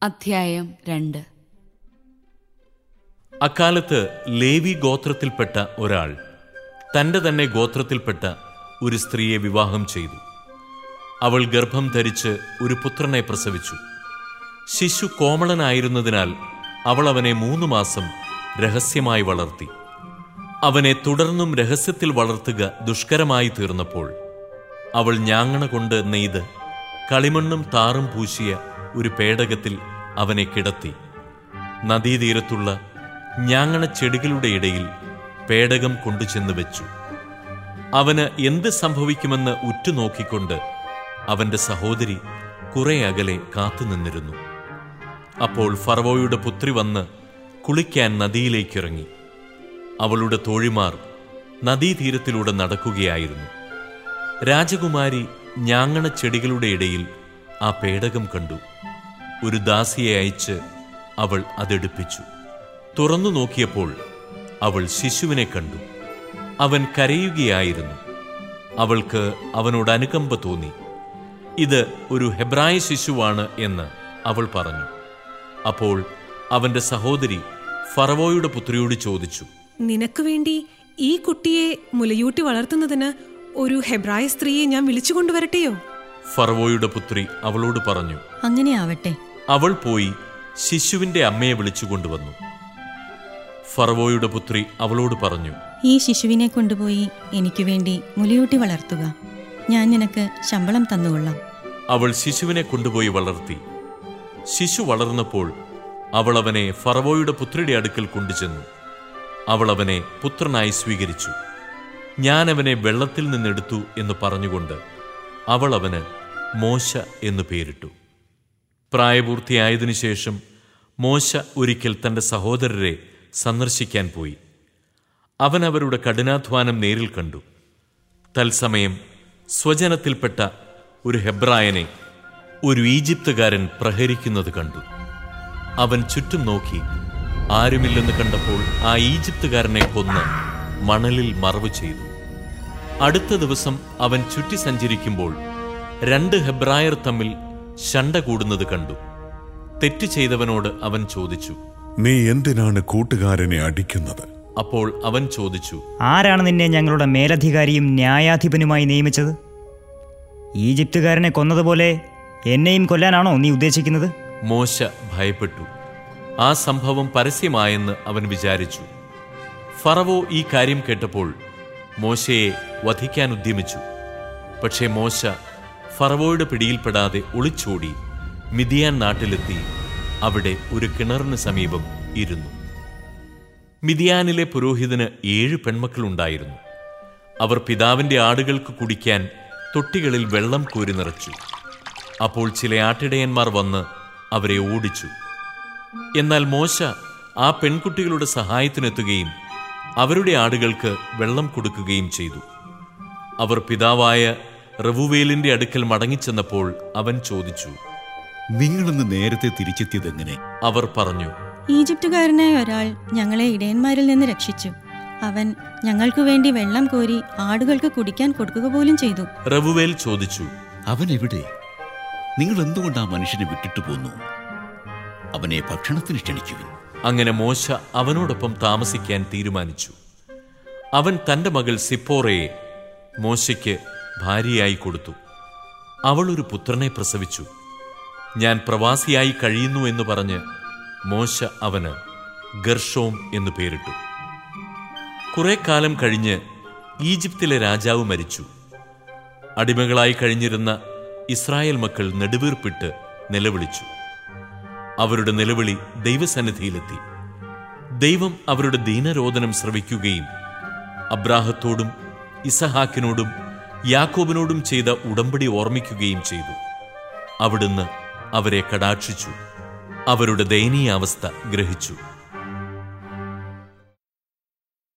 അധ്യായം രണ്ട് അക്കാലത്ത് ലേവി ഗോത്രത്തിൽപ്പെട്ട ഒരാൾ തന്റെ തന്നെ ഗോത്രത്തിൽപ്പെട്ട ഒരു സ്ത്രീയെ വിവാഹം ചെയ്തു അവൾ ഗർഭം ധരിച്ച് ഒരു പുത്രനെ പ്രസവിച്ചു ശിശു കോമളനായിരുന്നതിനാൽ അവൾ അവനെ മൂന്ന് മാസം രഹസ്യമായി വളർത്തി അവനെ തുടർന്നും രഹസ്യത്തിൽ വളർത്തുക ദുഷ്കരമായി തീർന്നപ്പോൾ അവൾ ഞാങ്ങണ കൊണ്ട് നെയ്ത് കളിമണ്ണും താറും പൂശിയ ഒരു പേടകത്തിൽ അവനെ കിടത്തി നദീതീരത്തുള്ള ഞാങ്ങണ ചെടികളുടെ ഇടയിൽ പേടകം കൊണ്ടുചെന്ന് വെച്ചു അവന് എന്ത് സംഭവിക്കുമെന്ന് ഉറ്റുനോക്കിക്കൊണ്ട് അവന്റെ സഹോദരി കുറെ അകലെ കാത്തുനിന്നിരുന്നു അപ്പോൾ ഫറവോയുടെ പുത്രി വന്ന് കുളിക്കാൻ നദിയിലേക്കിറങ്ങി അവളുടെ തോഴിമാർ നദീതീരത്തിലൂടെ നടക്കുകയായിരുന്നു രാജകുമാരി ഞാങ്ങണ ചെടികളുടെ ഇടയിൽ ആ പേടകം കണ്ടു ഒരു ദാസിയെ അയച്ച് അവൾ അതെടുപ്പിച്ചു തുറന്നു നോക്കിയപ്പോൾ അവൾ ശിശുവിനെ കണ്ടു അവൻ കരയുകയായിരുന്നു അവൾക്ക് അവനോട് അനുകമ്പ തോന്നി ഇത് ഒരു ഹെബ്രായ ശിശുവാണ് എന്ന് അവൾ പറഞ്ഞു അപ്പോൾ അവന്റെ സഹോദരി ഫറവോയുടെ പുത്രിയോട് ചോദിച്ചു നിനക്ക് വേണ്ടി ഈ കുട്ടിയെ മുലയൂട്ടി വളർത്തുന്നതിന് ഒരു ഹെബ്രായ സ്ത്രീയെ ഞാൻ വിളിച്ചു കൊണ്ടുവരട്ടെയോ ഫറവോയുടെ പുത്രി അവളോട് പറഞ്ഞു അങ്ങനെ ആവട്ടെ അവൾ പോയി ശിശുവിന്റെ അമ്മയെ വിളിച്ചുകൊണ്ടുവന്നു ഫറവോയുടെ പുത്രി അവളോട് പറഞ്ഞു ഈ ശിശുവിനെ കൊണ്ടുപോയി എനിക്ക് വേണ്ടി മുലയൂട്ടി വളർത്തുക ഞാൻ നിനക്ക് ശമ്പളം തന്നുകൊള്ളാം അവൾ ശിശുവിനെ കൊണ്ടുപോയി വളർത്തി ശിശു വളർന്നപ്പോൾ അവൾ അവനെ ഫറവോയുടെ പുത്രിയുടെ അടുക്കൽ കൊണ്ടുചെന്നു അവൾ അവനെ പുത്രനായി സ്വീകരിച്ചു ഞാൻ അവനെ വെള്ളത്തിൽ നിന്നെടുത്തു എന്ന് പറഞ്ഞുകൊണ്ട് അവൾ അവന് മോശ എന്നു പേരിട്ടു പ്രായപൂർത്തിയായതിനു ശേഷം മോശ ഒരിക്കൽ തന്റെ സഹോദരരെ സന്ദർശിക്കാൻ പോയി അവൻ അവരുടെ കഠിനാധ്വാനം നേരിൽ കണ്ടു തത്സമയം സ്വജനത്തിൽപ്പെട്ട ഒരു ഹെബ്രായനെ ഒരു ഈജിപ്തുകാരൻ പ്രഹരിക്കുന്നത് കണ്ടു അവൻ ചുറ്റും നോക്കി ആരുമില്ലെന്ന് കണ്ടപ്പോൾ ആ ഈജിപ്തുകാരനെ കൊന്ന് മണലിൽ മറവ് ചെയ്തു അടുത്ത ദിവസം അവൻ ചുറ്റി സഞ്ചരിക്കുമ്പോൾ രണ്ട് ഹെബ്രായർ തമ്മിൽ ശണ്ട കൂടുന്നത് കണ്ടു തെറ്റ് ചെയ്തവനോട് അവൻ ചോദിച്ചു നീ എന്തിനാണ് കൂട്ടുകാരനെ അടിക്കുന്നത് അപ്പോൾ അവൻ ചോദിച്ചു ആരാണ് നിന്നെ ഞങ്ങളുടെ മേലധികാരിയും ന്യായാധിപനുമായി നിയമിച്ചത് ഈജിപ്തുകാരനെ കൊന്നതുപോലെ എന്നെയും കൊല്ലാനാണോ നീ ഉദ്ദേശിക്കുന്നത് മോശ ഭയപ്പെട്ടു ആ സംഭവം പരസ്യമായെന്ന് അവൻ വിചാരിച്ചു ഫറവോ ഈ കാര്യം കേട്ടപ്പോൾ മോശയെ വധിക്കാൻ ഉദ്യമിച്ചു പക്ഷേ മോശ ഫറവോയുടെ പിടിയിൽപ്പെടാതെ ഒളിച്ചോടി മിതിയാൻ നാട്ടിലെത്തി അവിടെ ഒരു കിണറിന് സമീപം ഇരുന്നു മിതിയാനിലെ പുരോഹിതന് ഏഴ് പെൺമക്കളുണ്ടായിരുന്നു അവർ പിതാവിന്റെ ആടുകൾക്ക് കുടിക്കാൻ തൊട്ടികളിൽ വെള്ളം കോരി നിറച്ചു അപ്പോൾ ചില ആട്ടിടയന്മാർ വന്ന് അവരെ ഓടിച്ചു എന്നാൽ മോശ ആ പെൺകുട്ടികളുടെ സഹായത്തിനെത്തുകയും അവരുടെ ആടുകൾക്ക് വെള്ളം കൊടുക്കുകയും ചെയ്തു അവർ പിതാവായ റവുവേലിന്റെ അടുക്കൽ മടങ്ങിച്ചെന്നപ്പോൾ അവൻ ചോദിച്ചു നിങ്ങളിന്ന് നേരത്തെ തിരിച്ചെത്തിയതെങ്ങനെ അവർ പറഞ്ഞു ഈജിപ്തുകാരനായ ഒരാൾ ഞങ്ങളെ ഇടയന്മാരിൽ നിന്ന് രക്ഷിച്ചു അവൻ ഞങ്ങൾക്കു വേണ്ടി വെള്ളം കോരി ആടുകൾക്ക് കുടിക്കാൻ കൊടുക്കുക പോലും ചെയ്തു റവുവേൽ ചോദിച്ചു അവൻ എവിടെ നിങ്ങൾ എന്തുകൊണ്ട് ആ മനുഷ്യനെ വിട്ടിട്ട് പോന്നു അവനെ ഭക്ഷണത്തിന് ക്ഷണിക്കുവിൻ അങ്ങനെ മോശ അവനോടൊപ്പം താമസിക്കാൻ തീരുമാനിച്ചു അവൻ തന്റെ മകൾ സിപ്പോറയെ മോശയ്ക്ക് ഭാര്യയായി കൊടുത്തു അവൾ ഒരു പുത്രനെ പ്രസവിച്ചു ഞാൻ പ്രവാസിയായി കഴിയുന്നു എന്ന് പറഞ്ഞ് മോശ അവന് ഗർഷോം എന്നു പേരിട്ടു കുറെ കാലം കഴിഞ്ഞ് ഈജിപ്തിലെ രാജാവ് മരിച്ചു അടിമകളായി കഴിഞ്ഞിരുന്ന ഇസ്രായേൽ മക്കൾ നെടുവീർപ്പിട്ട് നിലവിളിച്ചു അവരുടെ നിലവിളി ദൈവസന്നിധിയിലെത്തി ദൈവം അവരുടെ ദീനരോധനം ശ്രവിക്കുകയും അബ്രാഹത്തോടും ഇസഹാക്കിനോടും യാക്കോബിനോടും ചെയ്ത ഉടമ്പടി ഓർമ്മിക്കുകയും ചെയ്തു അവിടുന്ന് അവരെ കടാക്ഷിച്ചു അവരുടെ ദയനീയാവസ്ഥ ഗ്രഹിച്ചു